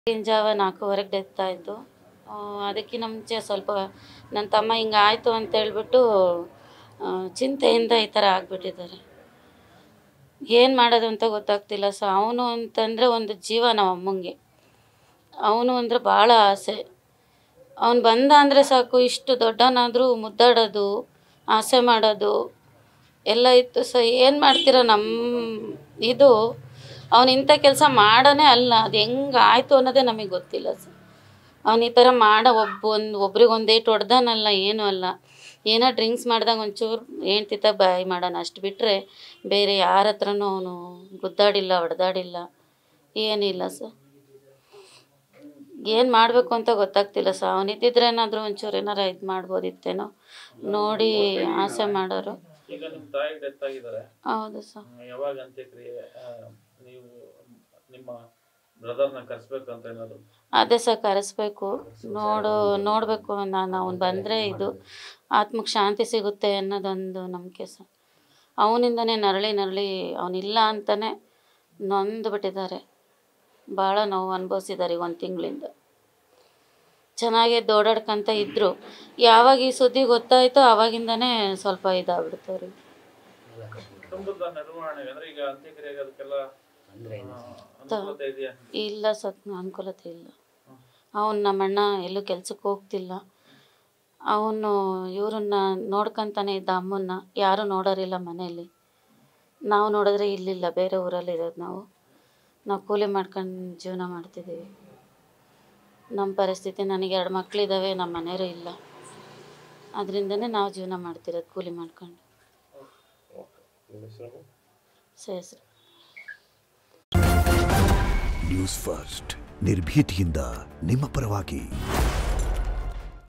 ಬೆಳಗಿನ ಜಾವ ನಾಲ್ಕೂವರೆಗೆ ಡೆತ್ ಆಯಿತು ಅದಕ್ಕಿಂತ ಮುಂಚೆ ಸ್ವಲ್ಪ ನನ್ನ ತಮ್ಮ ಹಿಂಗೆ ಆಯಿತು ಅಂತ ಹೇಳ್ಬಿಟ್ಟು ಆ, ಚಿಂತೆಯಿಂದ ಈ ಥರ ಆಗಿಬಿಟ್ಟಿದ್ದಾರೆ ಏನು ಮಾಡೋದು ಅಂತ ಗೊತ್ತಾಗ್ತಿಲ್ಲ ಸೊ ಅವನು ಅಂತಂದರೆ ಒಂದು ಜೀವ ನಮ್ಮ ಅಮ್ಮಂಗೆ ಅವನು ಅಂದರೆ ಭಾಳ ಆಸೆ ಅವನು ಬಂದ ಅಂದರೆ ಸಾಕು ಇಷ್ಟು ದೊಡ್ಡವನಾದರೂ ಮುದ್ದಾಡೋದು ಆಸೆ ಮಾಡೋದು ಎಲ್ಲ ಇತ್ತು ಸೊ ಏನು ಮಾಡ್ತೀರೋ ನಮ್ಮ ಇದು ಅವನು ಇಂಥ ಕೆಲಸ ಮಾಡೋನೇ ಅಲ್ಲ ಅದು ಹೆಂಗೆ ಆಯಿತು ಅನ್ನೋದೇ ನಮಗೆ ಗೊತ್ತಿಲ್ಲ ಸರ್ ಅವ್ನು ಈ ಥರ ಮಾಡೋ ಒಬ್ಬ ಒಂದು ಒಬ್ರಿಗೆ ಒಂದು ಏಟು ಹೊಡ್ದಾನಲ್ಲ ಏನೂ ಅಲ್ಲ ಏನೋ ಡ್ರಿಂಕ್ಸ್ ಮಾಡಿದಾಗ ಒಂಚೂರು ಹೆಂಡ್ತಿತ ಬಾಯಿ ಮಾಡೋಣ ಅಷ್ಟು ಬಿಟ್ಟರೆ ಬೇರೆ ಯಾರ ಹತ್ರನೂ ಅವನು ಗುದ್ದಾಡಿಲ್ಲ ಹೊಡೆದಾಡಿಲ್ಲ ಏನಿಲ್ಲ ಸರ್ ಏನು ಮಾಡಬೇಕು ಅಂತ ಗೊತ್ತಾಗ್ತಿಲ್ಲ ಸರ್ ಅವನಿದ್ದಿದ್ರೆ ಏನಾದರೂ ಒಂಚೂರು ಏನಾರ ಇದು ಮಾಡ್ಬೋದಿತ್ತೇನೋ ನೋಡಿ ಆಸೆ ಮಾಡೋರು ಈಗ ನಿಮ್ಮ ತಾಯಿ ಡೆತ್ ಆಗಿದ್ದಾರೆ ಹೌದು ಸರ್ ಹ್ಮ್, ಯಾವಾಗ ಅಂತ್ಯಕ್ರಿಯೆ ಆ, ನೀವು ನಿಮ್ಮ ಬ್ರದರ್ನ ಕರೆಸ್ಬೇಕು ಅಂತ ಏನಾದ್ರು ಅದೇ ಸರ್ ಕರೆಸ್ಬೇಕು ನೋಡು ನೋಡಬೇಕು ನಾನು ಅವ್ನು ಬಂದರೆ ಇದು ಆತ್ಮಕ್ಕೆ ಶಾಂತಿ ಸಿಗುತ್ತೆ ಅನ್ನೋದೊಂದು ನಂಬಿಕೆ ಸರ್ ಅವನಿಂದನೇ ನರಳಿ ನರಳಿ ಅವನಿಲ್ಲ ಅಂತಲೇ ನೊಂದು ಬಿಟ್ಟಿದ್ದಾರೆ ಭಾಳ ನೋವು ಅನುಭವಿಸಿದ್ದಾರೆ ಈಗ ಒಂದು ತಿಂಗಳಿಂದ ಚೆನ್ನಾಗಿ ಓಡಾಡ್ಕೊಂತ ಇದ್ದರು ಯಾವಾಗ ಈ ಸುದ್ದಿ ಗೊತ್ತಾಯ್ತೋ ಆವಾಗಿಂದನೇ ಸ್ವಲ್ಪ ಇದಾಗ್ಬಿಡ್ತಾರೆ ಕುಟುಂಬದ ನಿರ್ವಹಣೆಗೆ ಅಂದ್ರೆ ಈಗ ಅಂತ್ಯಕ್ರಿಯೆಗೆ ಅದಕ್ಕೆಲ್ಲ ಆ, ಅನುಕೂಲತೆ ಇದೆಯಾ ಇಲ್ಲ ಸತ್ ಅನುಕೂಲತೆ ಇಲ್ಲ ಅವನು ನಮ್ಮಣ್ಣ ಎಲ್ಲೂ ಕೆಲ್ಸಕ್ಕೆ ಹೋಗ್ತಿಲ್ಲ ಅವನು ಇವ್ರನ್ನ ನೋಡ್ಕೊಂತಾನೆ ಇದ್ದ ಅಮ್ಮನ್ನ ಯಾರೂ ನೋಡೋರಿಲ್ಲ ಮನೆಯಲ್ಲಿ ನಾವು ನೋಡಿದ್ರೆ ಇಲ್ಲಿಲ್ಲ ಬೇರೆ ಊರಲ್ಲಿ ಇರೋದು ನಾವು ನಾವು ಕೂಲಿ ಮಾಡ್ಕೊಂಡು ಜೀವನ ಮಾಡ್ತಿದ್ದೀವಿ ನಮ್ಮ ಪರಿಸ್ಥಿತಿ ನನಗೆ ಎರಡು ಮಕ್ಕಳಿದ್ದಾವೆ ನಮ್ಮ ಮನೆಯವರು ಇಲ್ಲ ಅದರಿಂದನೇ ನಾವು ಜೀವನ ಮಾಡ್ತಿರೋದು ಕೂಲಿ ಮಾಡ್ಕೊಂಡು ಸರಿ ಸರ್ ನ್ಯೂಸ್ ಫಸ್ಟ್ ನಿರ್ಭೀತಿಯಿಂದ ನಿಮ್ಮ ಪರವಾಗಿ